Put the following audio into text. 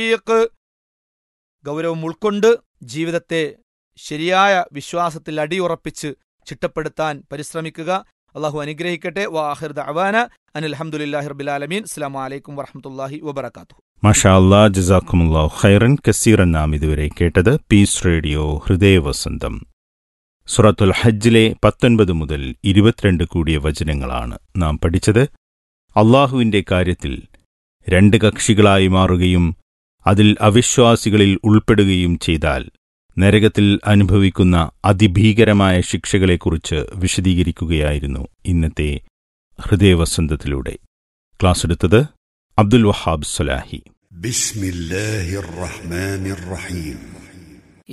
തൗഫീഖ് ഗൗരവം ഉൾക്കൊണ്ട് ജീവിതത്തെ ശരിയായ വിശ്വാസത്തിൽ അടിയുറപ്പിച്ച് ചിട്ടപ്പെടുത്താൻ പരിശ്രമിക്കുക അള്ളാഹു അനുഗ്രഹിക്കട്ടെ വാഹിർ ദഅവാന അനിൽ അൽഹംദുലില്ലാഹി റബ്ബിൽ ആലമീൻ അസ്സലാമു അലൈക്കും വറഹ്മത്തുള്ളാഹി വബറകാതുഹു മഷാ അല്ലാ ജസാക്കുമുല്ലാഹു ഖൈറൻ കസീറൻ നാം ഇതുവരെ കേട്ടത് പീസ് റേഡിയോ ഹൃദയവസന്തം സുറത്തുൽ ഹജ്ജിലെ പത്തൊൻപത് മുതൽ ഇരുപത്തിരണ്ട് കൂടിയ വചനങ്ങളാണ് നാം പഠിച്ചത് അള്ളാഹുവിന്റെ കാര്യത്തിൽ രണ്ട് കക്ഷികളായി മാറുകയും അതിൽ അവിശ്വാസികളിൽ ഉൾപ്പെടുകയും ചെയ്താൽ നരകത്തിൽ അനുഭവിക്കുന്ന അതിഭീകരമായ ശിക്ഷകളെക്കുറിച്ച് വിശദീകരിക്കുകയായിരുന്നു ഇന്നത്തെ ഹൃദയവസന്തത്തിലൂടെ ക്ലാസ് എടുത്തത് അബ്ദുൽ വഹാബ് സലാഹി بسم الله الرحمن الرحيم